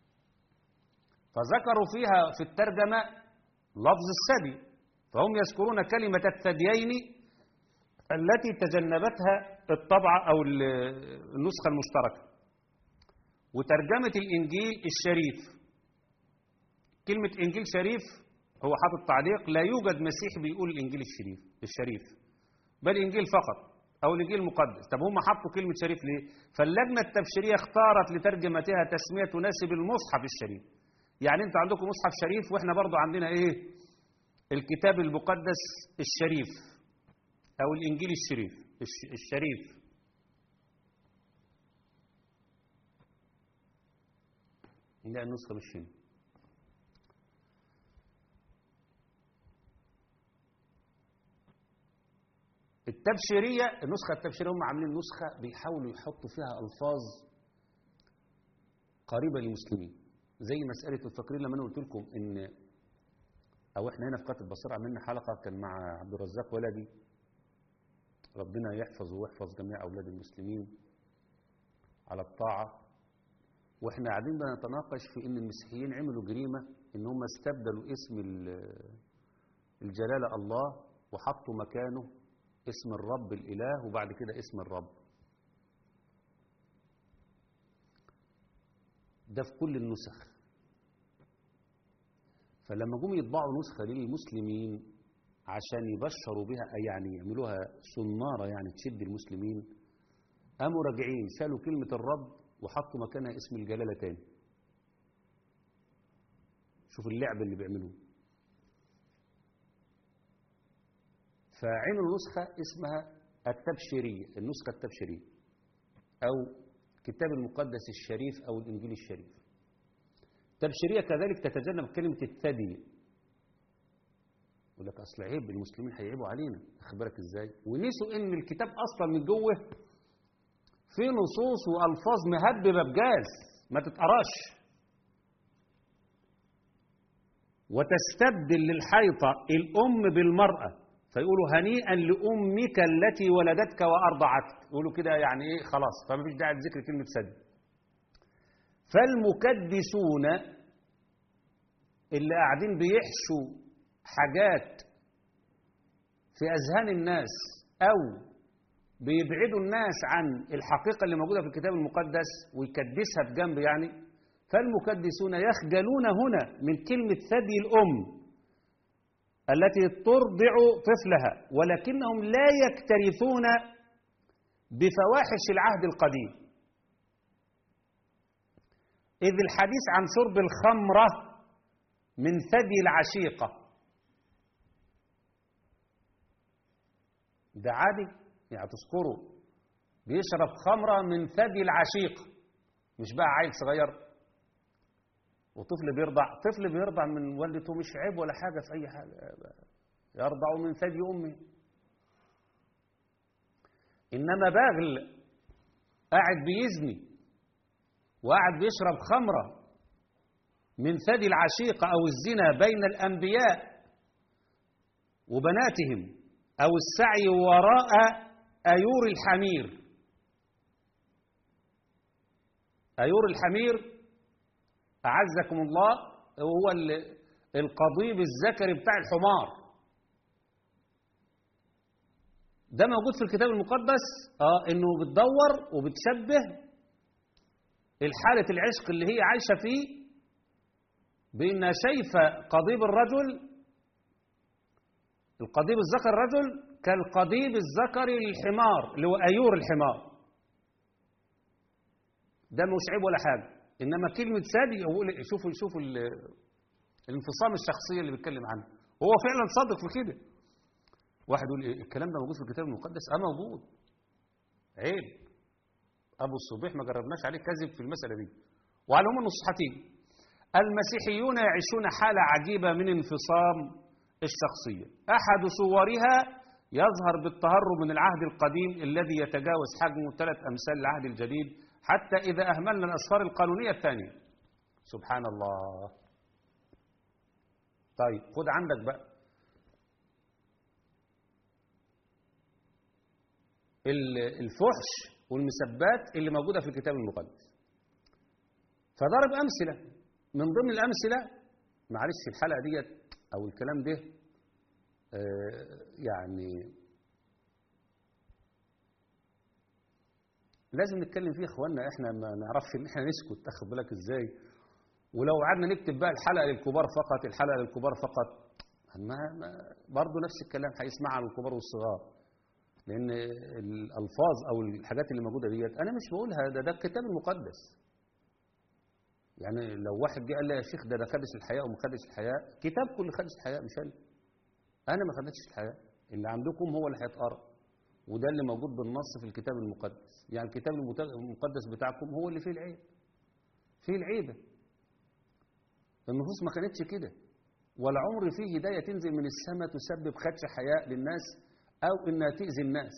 فذكروا فيها في الترجمة لفظ الثدي فهم يذكرون كلمة الثديين التي تجنبتها الطبعة أو النسخة المشتركة وترجمة الإنجيل الشريف كلمة إنجيل شريف هو حاطط تعليق لا يوجد مسيح بيقول الإنجيل الشريف الشريف بل إنجيل فقط أو الإنجيل المقدس طب هم حطوا كلمة شريف ليه فاللجنة التبشيرية اختارت لترجمتها تسمية تناسب المصحف الشريف يعني انتوا عندكم مصحف شريف واحنا برضو عندنا ايه الكتاب المقدس الشريف او الانجيل الشريف الشريف لا النسخة مش هنا التبشيرية النسخة التبشيرية هم عاملين نسخة بيحاولوا يحطوا فيها ألفاظ قريبة للمسلمين زي مسألة الفقرين لما أنا قلت لكم إن أو إحنا هنا في قاتل بصير عملنا حلقة كان مع عبد الرزاق ولدي ربنا يحفظه ويحفظ جميع أولاد المسلمين على الطاعة وإحنا قاعدين بنتناقش في إن المسيحيين عملوا جريمة إن هم استبدلوا اسم الجلالة الله وحطوا مكانه اسم الرب الإله وبعد كده اسم الرب ده في كل النسخ فلما جم يطبعوا نسخة للمسلمين عشان يبشروا بها يعني يعملوها صنارة يعني تشد المسلمين قاموا راجعين شالوا كلمة الرب وحطوا مكانها اسم الجلالة تاني شوف اللعب اللي بيعملوه فعملوا نسخة اسمها التبشيرية النسخة التبشيرية أو الكتاب المقدس الشريف أو الإنجيل الشريف التبشيرية كذلك تتجنب كلمة الثدي يقول لك اصل عيب المسلمين هيعيبوا علينا واخد بالك ازاي ونسوا ان الكتاب اصلا من جوه فيه نصوص والفاظ مهببه بجاز ما تتقراش وتستبدل للحيطه الام بالمراه فيقولوا هنيئا لامك التي ولدتك وارضعتك يقولوا كده يعني ايه خلاص فما فيش داعي لذكر كلمه سد فالمكدسون اللي قاعدين بيحشوا حاجات في أذهان الناس أو بيبعدوا الناس عن الحقيقة اللي موجودة في الكتاب المقدس ويكدسها بجنب يعني فالمكدسون يخجلون هنا من كلمة ثدي الأم التي ترضع طفلها ولكنهم لا يكترثون بفواحش العهد القديم إذ الحديث عن شرب الخمرة من ثدي العشيقة ده عادي يعني تذكروا بيشرب خمرة من ثدي العشيقة مش بقى عيل صغير وطفل بيرضع طفل بيرضع من والدته مش عيب ولا حاجة في أي حاجة يرضع من ثدي أمه إنما باغل قاعد بيزني وقاعد بيشرب خمرة من ثدي العشيقة أو الزنا بين الأنبياء وبناتهم أو السعي وراء أيور الحمير أيور الحمير أعزكم الله هو القضيب الذكري بتاع الحمار ده موجود في الكتاب المقدس اه انه بتدور وبتشبه الحالة العشق اللي هي عايشة فيه بانها شايفة قضيب الرجل القضيب الذكر الرجل كالقضيب الذكري للحمار اللي هو أيور الحمار ده مش عيب ولا حاجة إنما كلمة سادي شوفوا شوفوا الانفصام الشخصية اللي بيتكلم عنه هو فعلا صادق في كده واحد يقول إيه الكلام ده موجود في الكتاب المقدس اه موجود عيب ابو الصبيح ما جربناش عليه كذب في المساله دي وعلى هم النصحتين المسيحيون يعيشون حاله عجيبه من انفصام الشخصيه احد صورها يظهر بالتهرب من العهد القديم الذي يتجاوز حجمه ثلاث امثال العهد الجديد حتى اذا اهملنا الاسفار القانونيه الثانيه سبحان الله طيب خد عندك بقى الفحش والمسبات اللي موجودة في الكتاب المقدس فضرب أمثلة من ضمن الأمثلة معلش الحلقة ديت أو الكلام ده آه يعني لازم نتكلم فيه اخوانا احنا ما نعرفش ان احنا نسكت تاخد بالك ازاي ولو قعدنا نكتب بقى الحلقه للكبار فقط الحلقه للكبار فقط ما برضه نفس الكلام هيسمعها الكبار والصغار لان الالفاظ او الحاجات اللي موجوده ديت انا مش بقولها ده ده الكتاب المقدس يعني لو واحد جه قال لي يا شيخ ده ده خدش الحياه وما خدش الحياه كتابكم اللي خدش الحياه مش انا انا ما خدتش الحياه اللي عندكم هو اللي هيتقرا وده اللي موجود بالنص في الكتاب المقدس يعني الكتاب المقدس بتاعكم هو اللي فيه العيب فيه العيبه النصوص ما كانتش كده ولا عمر فيه هدايه تنزل من السماء تسبب خدش حياء للناس أو إنها تأذي الناس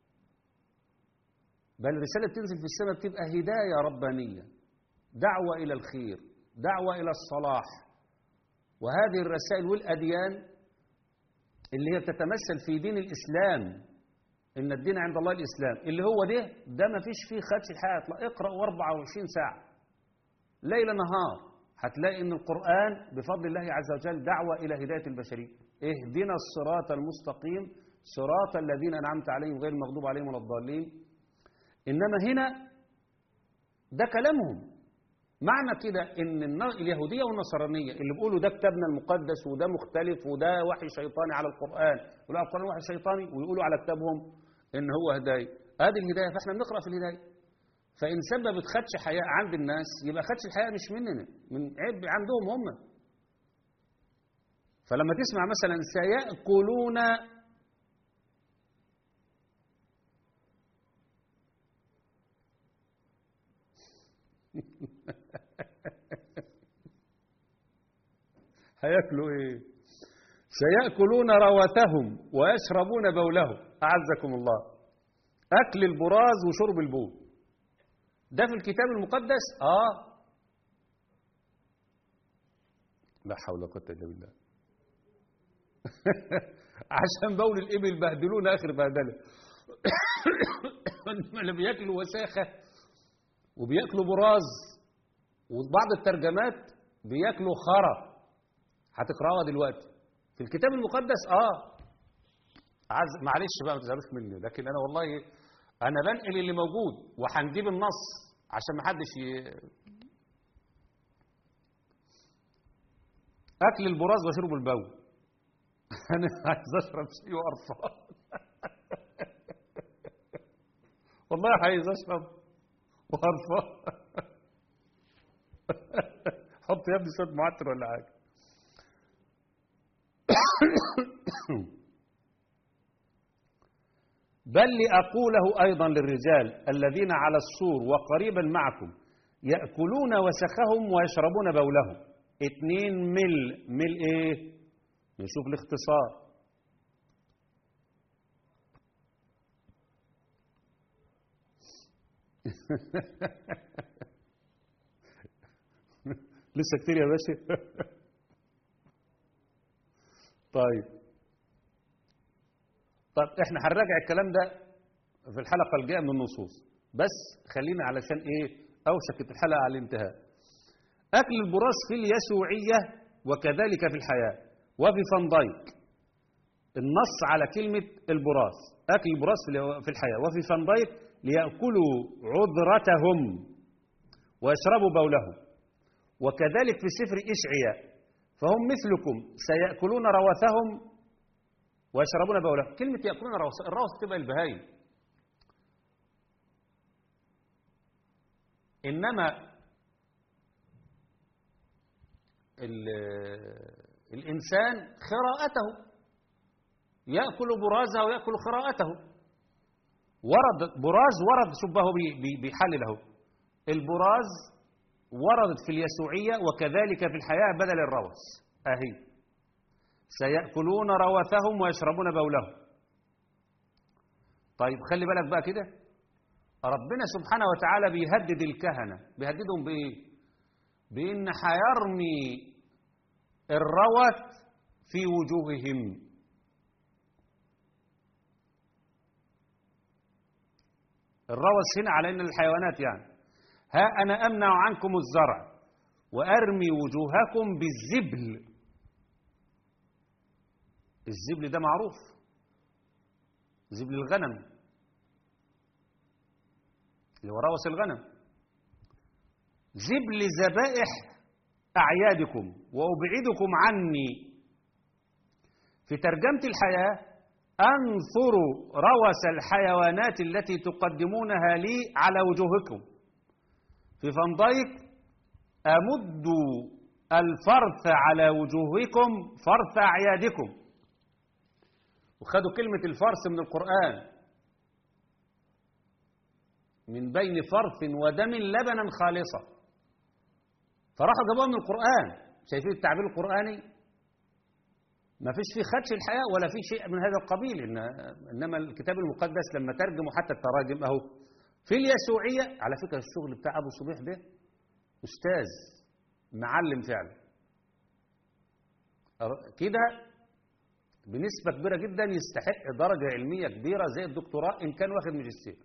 بل الرسالة بتنزل في السماء بتبقى هداية ربانية دعوة إلى الخير دعوة إلى الصلاح وهذه الرسائل والأديان اللي هي بتتمثل في دين الإسلام إن الدين عند الله الإسلام اللي هو ده ده ما فيش فيه خدش الحياة لا اقرأ 24 ساعة ليل نهار هتلاقي إن القرآن بفضل الله عز وجل دعوة إلى هداية البشرية اهدنا الصراط المستقيم صراط الذين أنعمت عليهم غير المغضوب عليهم ولا الضالين إنما هنا ده كلامهم معنى كده إن اليهودية والنصرانية اللي بيقولوا ده كتابنا المقدس وده مختلف وده وحي شيطاني على القرآن يقولوا على القرآن وحي شيطاني ويقولوا على كتابهم إن هو هداية هذه الهداية فإحنا بنقرأ في الهداية فإن سببت خدش حياء عند الناس يبقى خدش الحياء مش مننا من عيب عندهم هم فلما تسمع مثلا سيأكلون هياكلوا ايه سيأكلون روثهم ويشربون بولهم أعزكم الله أكل البراز وشرب البول ده في الكتاب المقدس آه لا حول ولا قوة إلا بالله عشان بول الإبل بهدلونا آخر بهدلة اللي بياكلوا وساخة وبياكلوا براز وبعض الترجمات بياكلوا خرا هتقراها دلوقتي في الكتاب المقدس اه عز معلش بقى ما تزعلوش مني لكن انا والله انا بنقل اللي موجود وهنجيب النص عشان ما حدش ي... اكل البراز وشرب البول انا عايز اشرب شيء وقرفان والله عايز اشرب وقرفان حط يا ابني صوت معتر ولا حاجه بل لأقوله أيضا للرجال الذين على السور وقريبا معكم يأكلون وسخهم ويشربون بولهم اتنين مل مل ايه نشوف الاختصار لسه كتير يا باشا طيب طب احنا هنراجع الكلام ده في الحلقة الجاية من النصوص بس خلينا علشان ايه اوشكت الحلقة على الانتهاء اكل البراس في اليسوعية وكذلك في الحياة وفي فندايك النص على كلمة البراس اكل البراس في الحياة وفي فندايك ليأكلوا عذرتهم ويشربوا بولهم وكذلك في سفر إشعياء فهم مثلكم سيأكلون روثهم ويشربون بولهم كلمة يأكلون روث الروث تبقى البهايم إنما الإنسان خراءته يأكل برازه ويأكل خراءته ورد براز ورد شبه بيحلله البراز وردت في اليسوعية وكذلك في الحياة بدل الروث أهي سيأكلون روثهم ويشربون بولهم طيب خلي بالك بقى كده ربنا سبحانه وتعالى بيهدد الكهنة بيهددهم بإيه بإن هيرمي الروث في وجوههم الروث هنا على إن الحيوانات يعني ها أنا أمنع عنكم الزرع وأرمي وجوهكم بالزبل الزبل ده معروف زبل الغنم اللي هو روث الغنم زبل ذبائح أعيادكم وأبعدكم عني في ترجمة الحياة أنثر روث الحيوانات التي تقدمونها لي على وجوهكم في فندايك أمد الفرث على وجوهكم فرث أعيادكم وخدوا كلمة الفرث من القرآن من بين فرث ودم لبنا خالصا فراحوا جابوها من القرآن شايفين التعبير القرآني ما فيش فيه خدش الحياة ولا في شيء من هذا القبيل إن إنما الكتاب المقدس لما ترجموا حتى التراجم أهو في اليسوعية على فكرة الشغل بتاع أبو صبيح ده أستاذ معلم فعلا كده بنسبة كبيرة جدا يستحق درجة علمية كبيرة زي الدكتوراه إن كان واخد ماجستير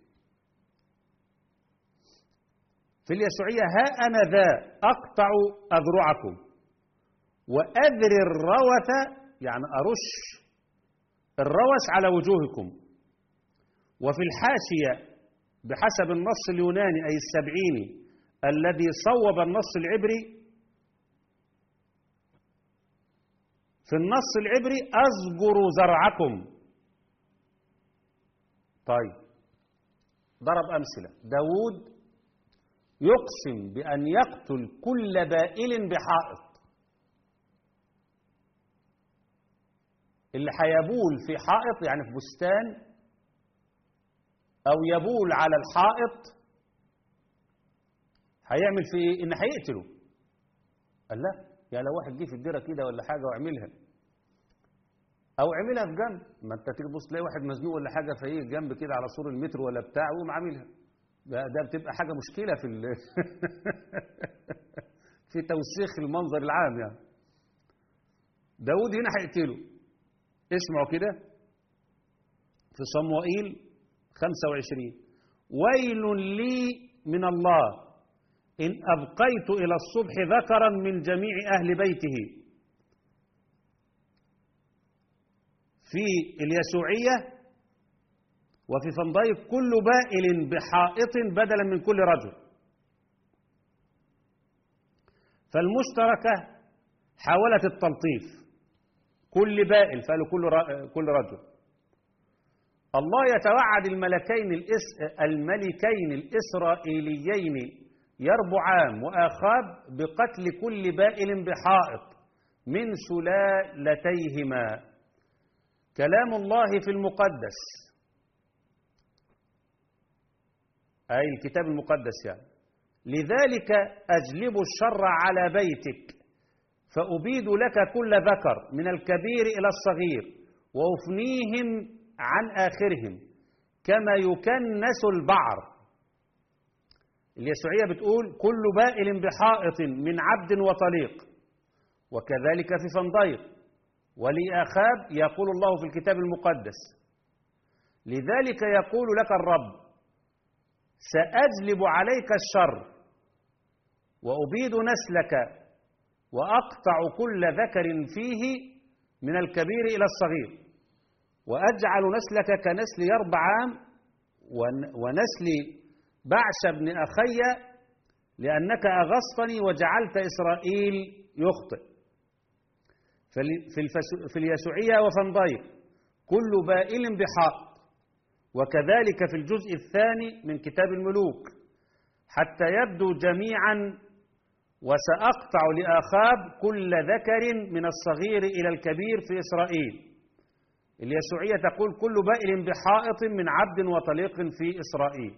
في اليسوعية ها أنا ذا أقطع أذرعكم وأذر الروث يعني أرش الروث على وجوهكم وفي الحاشية بحسب النص اليوناني أي السبعيني الذي صوب النص العبري في النص العبري أزجر زرعكم طيب ضرب أمثلة داود يقسم بأن يقتل كل بائل بحائط اللي هيبول في حائط يعني في بستان أو يبول على الحائط هيعمل في إيه؟ إن هيقتله قال لا يا لو واحد جه في الديرة كده ولا حاجة وعملها او عملها في جنب ما انت تيجي تبص تلاقي واحد مزنوق ولا حاجه فايه جنب كده على سور المترو ولا بتاع ويقوم عاملها ده, ده بتبقى حاجه مشكله في ال... في توسيخ المنظر العام يعني داود هنا هيقتله اسمعوا كده في صموئيل 25 ويل لي من الله إن أبقيت إلى الصبح ذكرا من جميع أهل بيته في اليسوعية وفي فنضيق كل بائل بحائط بدلا من كل رجل فالمشتركة حاولت التلطيف كل بائل فقالوا كل كل رجل الله يتوعد الملكين الإس الملكين الإسرائيليين يربعام وآخاب بقتل كل بائل بحائط من سلالتيهما كلام الله في المقدس أي الكتاب المقدس يعني لذلك أجلب الشر على بيتك فأبيد لك كل ذكر من الكبير إلى الصغير وأفنيهم عن آخرهم كما يكنس البعر اليسوعية بتقول كل بائل بحائط من عبد وطليق وكذلك في فنضيق ولأخاب يقول الله في الكتاب المقدس لذلك يقول لك الرب سأجلب عليك الشر وأبيد نسلك وأقطع كل ذكر فيه من الكبير إلى الصغير وأجعل نسلك كنسل يربعام ونسل بعش بن أخي لأنك أغصتني وجعلت إسرائيل يخطئ في اليسوعية وفنضيق كل بائل بحائط وكذلك في الجزء الثاني من كتاب الملوك حتى يبدو جميعا وسأقطع لآخاب كل ذكر من الصغير إلى الكبير في إسرائيل اليسوعية تقول كل بائل بحائط من عبد وطليق في إسرائيل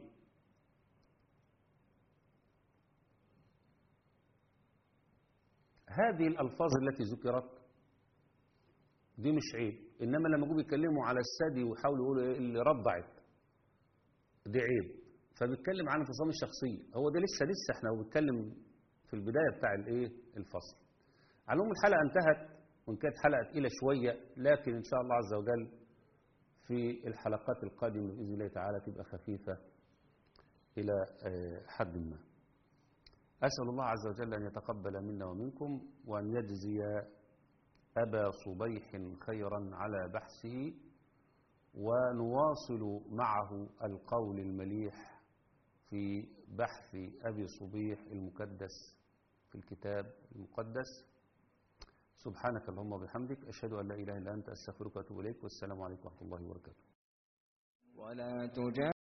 هذه الألفاظ التي ذكرت دي مش عيب إنما لما جم يتكلموا على الثدي ويحاولوا يقولوا إيه اللي رضعت دي عيب فبيتكلم عن انفصام الشخصية هو ده لسه لسه احنا بنتكلم في البداية بتاع الايه الفصل على العموم الحلقة انتهت وان كانت حلقة تقيلة شوية لكن ان شاء الله عز وجل في الحلقات القادمة بإذن الله تعالى تبقى خفيفة إلى حد ما أسأل الله عز وجل أن يتقبل منا ومنكم وأن يجزي أبا صبيح خيرا على بحثه ونواصل معه القول المليح في بحث أبي صبيح المكدس في الكتاب المقدس سبحانك اللهم وبحمدك أشهد أن لا إله إلا أنت أستغفرك وأتوب إليك والسلام عليكم ورحمة الله وبركاته ولا تجا